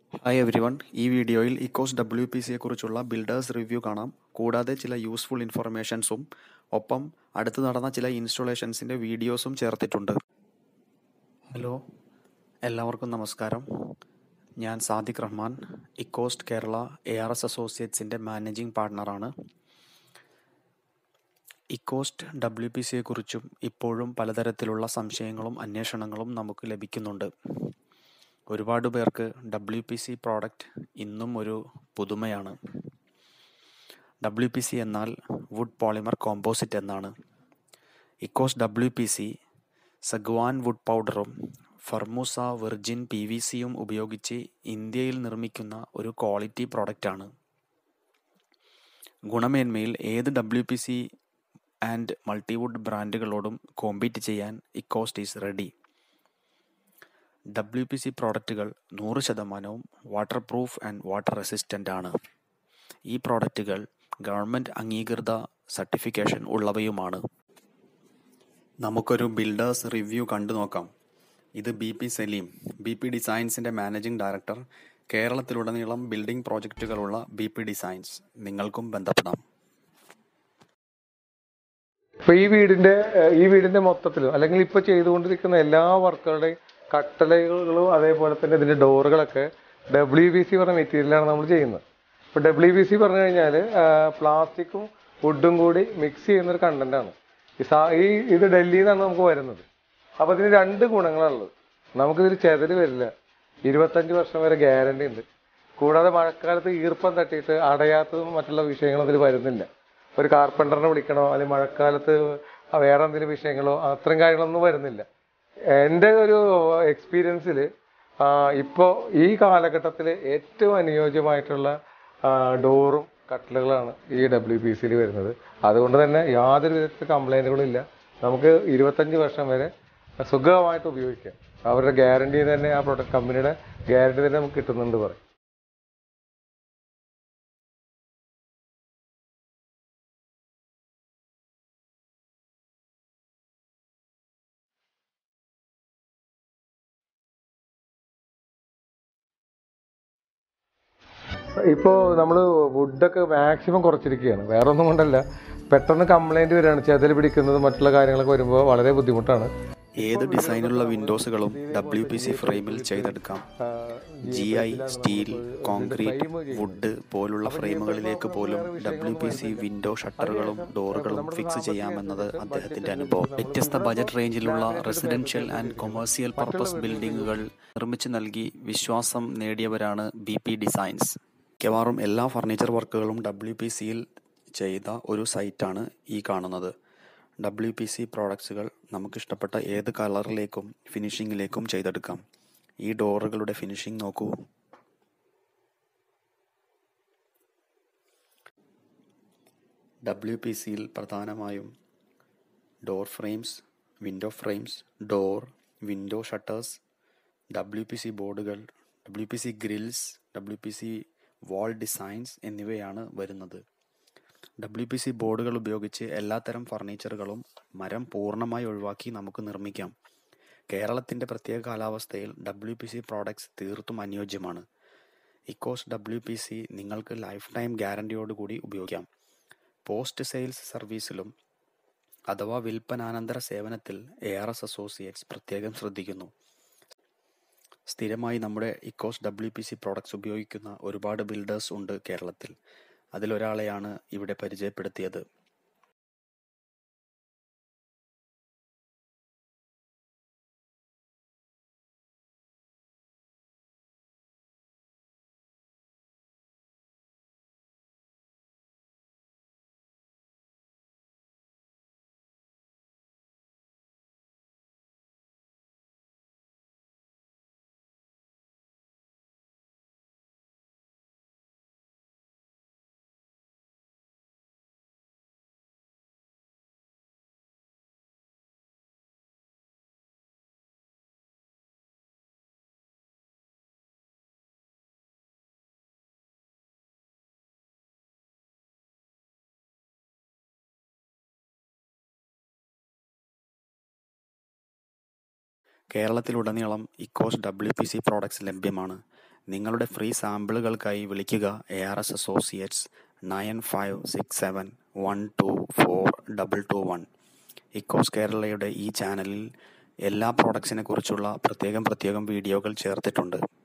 hi every one ഈ വീഡിയോയിൽ echoes W P സിയെ കുറിച്ചുള്ള ബിൽഡേഴ്സ് റിവ്യൂ കാണാം കൂടാതെ ചില യൂസ്ഫുൾ ഇൻഫർമേഷൻസും ഒപ്പം അടുത്ത് നടന്ന ചില ഇൻസ്റ്റലേഷൻസിൻ്റെ വീഡിയോസും ചേർത്തിട്ടുണ്ട് ഹലോ എല്ലാവർക്കും നമസ്കാരം ഞാൻ Sadiq Rahman Ecost Kerala A R S അസോസിയേറ്റ്സിൻ്റെ മാനേജിംഗ് പാർട്ട്ണറാണ് ഇക്കോസ്റ്റ് ഡബ്ല്യു പി സിയെക്കുറിച്ചും ഇപ്പോഴും പലതരത്തിലുള്ള സംശയങ്ങളും അന്വേഷണങ്ങളും നമുക്ക് ലഭിക്കുന്നുണ്ട് ഒരുപാട് പേർക്ക് ഡബ്ല്യു പി സി പ്രോഡക്റ്റ് ഇന്നും ഒരു പുതുമയാണ് ഡബ്ല്യു പി സി എന്നാൽ വുഡ് പോളിമർ കോമ്പോസിറ്റ് എന്നാണ് ഇക്കോസ് ഡബ്ല്യു പി സി സഗ്വാൻ വുഡ് പൗഡറും ഫർമൂസ വെർജിൻ പി വി സിയും ഉപയോഗിച്ച് ഇന്ത്യയിൽ നിർമ്മിക്കുന്ന ഒരു ക്വാളിറ്റി പ്രോഡക്റ്റാണ് ഗുണമേന്മയിൽ ഏത് W P C and multiwood ബ്രാൻഡുകളോടും കോമ്പീറ്റ് ചെയ്യാൻ Ecost is ready W P C പ്രോഡക്റ്റുകൾ നൂറ് ശതമാനവും waterproof and water resistant ആണ് ഈ പ്രോഡക്റ്റുകൾ ഗവൺമെൻറ് അംഗീകൃത സർട്ടിഫിക്കേഷൻ ഉള്ളവയുമാണ് നമുക്കൊരു ബിൽഡേഴ്സ് റിവ്യൂ കണ്ടു നോക്കാം ഇത് B P Saleem B P ഡിസൈൻസിൻ്റെ മാനേജിംഗ് ഡയറക്ടർ കേരളത്തിലുടനീളം ബിൽഡിംഗ് പ്രോജക്റ്റുകളുള്ള ബി പി ഡിസൈൻസ് നിങ്ങൾക്കും ബന്ധപ്പെടാം ഇപ്പൊ ഈ വീടിന്റെ ഏഹ്, ഈ വീടിന്റെ മൊത്തത്തിലും അല്ലെങ്കിൽ ഇപ്പൊ ചെയ്തുകൊണ്ടിരിക്കുന്ന എല്ലാ വർക്കുകളുടെയും കട്ടലകളും അതേപോലെ തന്നെ ഇതിന്റെ ഡോറുകളൊക്കെ ഡബ്ല്യു ബി സി പറഞ്ഞ മെറ്റീരിയലാണ് നമ്മൾ ചെയ്യുന്നത് ഇപ്പൊ ഡബ്ല്യു ബി സി പറഞ്ഞു കഴിഞ്ഞാൽ പ്ലാസ്റ്റിക്കും വുഡും കൂടി മിക്സ് ചെയ്യുന്ന ഒരു കണ്ടന്റ് ആണ് ഈ സാ- ഈ ഇത് ഡൽഹിയിൽ നിന്നാണ് നമുക്ക് വരുന്നത് അപ്പൊ ഇതിന് രണ്ട് ഗുണങ്ങളാണുള്ളത് നമുക്കിതിൽ ചെതല് വരില്ല ഇരുപത്തഞ്ച് വർഷം വരെ ഗ്യാരണ്ടി ഉണ്ട് കൂടാതെ മഴക്കാലത്ത് ഈർപ്പം തട്ടിയിട്ട് അടയാത്തതും മറ്റുള്ള വിഷയങ്ങളും ഇതിൽ വരുന്നില്ല ഒരു കാർപ്പൻറ്ററിനെ വിളിക്കണോ അല്ലെങ്കിൽ മഴക്കാലത്ത് വേറെ എന്തെങ്കിലും വിഷയങ്ങളോ അത്രയും കാര്യങ്ങളൊന്നും വരുന്നില്ല എൻ്റെ ഒരു എക്സ്പീരിയൻസിൽ ഇപ്പോൾ ഈ കാലഘട്ടത്തിൽ ഏറ്റവും അനുയോജ്യമായിട്ടുള്ള ഡോറും കട്ടിലുകളാണ് ഈ ഡബ്ല്യു പി സിയിൽ വരുന്നത് അതുകൊണ്ട് തന്നെ യാതൊരു വിധത്തിൽ കംപ്ലൈൻറ്റുകളും ഇല്ല നമുക്ക് ഇരുപത്തഞ്ച് വർഷം വരെ സുഖമായിട്ട് ഉപയോഗിക്കാം അവരുടെ ഗ്യാരണ്ടി തന്നെ ആ പ്രൊഡക്റ്റ് കമ്പനിയുടെ ഗ്യാരണ്ടി തന്നെ നമുക്ക് കിട്ടുന്നുണ്ട് പറയും ഇപ്പോൾ നമ്മൾ വുഡൊക്കെ മാക്സിമം കുറച്ചിരിക്കുകയാണ് വേറെ ഒന്നും കൊണ്ടല്ല പെട്ടെന്ന് കംപ്ലൈൻറ്റ് വരികയാണ് ചെതൽ പിടിക്കുന്നത് മറ്റുള്ള കാര്യങ്ങളൊക്കെ വരുമ്പോൾ വളരെ ബുദ്ധിമുട്ടാണ് ഏത് ഡിസൈനിലുള്ള വിൻഡോസുകളും ഡബ്ല്യു പി സി ഫ്രെയിമിൽ ചെയ്തെടുക്കാം G I steel concrete wood പോലുള്ള ഫ്രെയിമുകളിലേക്ക് പോലും ഡബ്ല്യു പി സി വിൻഡോ ഷട്ടറുകളും ഡോറുകളും ഫിക്സ് ചെയ്യാമെന്നത് അദ്ദേഹത്തിന്റെ അനുഭവം വ്യത്യസ്ത ബജറ്റ് റേഞ്ചിലുള്ള റെസിഡൻഷ്യൽ ആൻഡ് കൊമേഴ്സ്യൽ പർപ്പസ് ബിൽഡിങ്ങുകൾ നിർമ്മിച്ചു നൽകി വിശ്വാസം നേടിയവരാണ് ബി പി ഡിസൈൻസ് മിക്കവാറും എല്ലാ ഫർണിച്ചർ വർക്കുകളും ഡബ്ല്യു പി സിയിൽ ചെയ്ത ഒരു സൈറ്റാണ് ഈ കാണുന്നത് ഡബ്ല്യു പി സി പ്രോഡക്ട്സുകൾ നമുക്കിഷ്ടപ്പെട്ട ഏത് കളറിലേക്കും ഫിനിഷിങ്ങിലേക്കും ചെയ്തെടുക്കാം ഈ ഡോറുകളുടെ ഫിനിഷിംഗ് നോക്കൂ ഡബ്ല്യു പി സിയിൽ പ്രധാനമായും door frames window frames door window shutters W P C ബോർഡുകൾ W P C grills W P C wall designs എന്നിവയാണ് വരുന്നത് ഡബ്ല്യു പി സി ബോർഡുകൾ ഉപയോഗിച്ച് എല്ലാത്തരം ഫർണിച്ചറുകളും മരം പൂർണ്ണമായി ഒഴിവാക്കി നമുക്ക് നിർമ്മിക്കാം കേരളത്തിൻ്റെ പ്രത്യേക കാലാവസ്ഥയിൽ ഡബ്ല്യു പി സി പ്രോഡക്ട്സ് തീർത്തും അനുയോജ്യമാണ് ഇക്കോസ് ഡബ്ല്യു പി സി നിങ്ങൾക്ക് ലൈഫ് ടൈം ഗ്യാരണ്ടിയോടുകൂടി ഉപയോഗിക്കാം പോസ്റ്റ് സെയിൽസ് സർവീസിലും അഥവാ വിൽപ്പനാനന്തര സേവനത്തിൽ എ ആർ എസ് അസോസിയേറ്റ്സ് പ്രത്യേകം ശ്രദ്ധിക്കുന്നു സ്ഥിരമായി നമ്മുടെ Ecos W P C products ഉപയോഗിക്കുന്ന ഒരുപാട് ബിൽഡേഴ്സ് ഉണ്ട് കേരളത്തിൽ അതിലൊരാളെയാണ് ഇവിടെ പരിചയപ്പെടുത്തിയത് കേരളത്തിലുടനീളം Ecos W P C products ലഭ്യമാണ് നിങ്ങളുടെ ഫ്രീ സാമ്പിളുകൾക്കായി വിളിക്കുക A R S associates nine five six seven one two four double two one Ecos കേരളയുടെ ഈ ചാനലിൽ എല്ലാ പ്രോഡക്ട്സിനെ കുറിച്ചുള്ള പ്രത്യേകം പ്രത്യേകം വീഡിയോകൾ ചേർത്തിട്ടുണ്ട്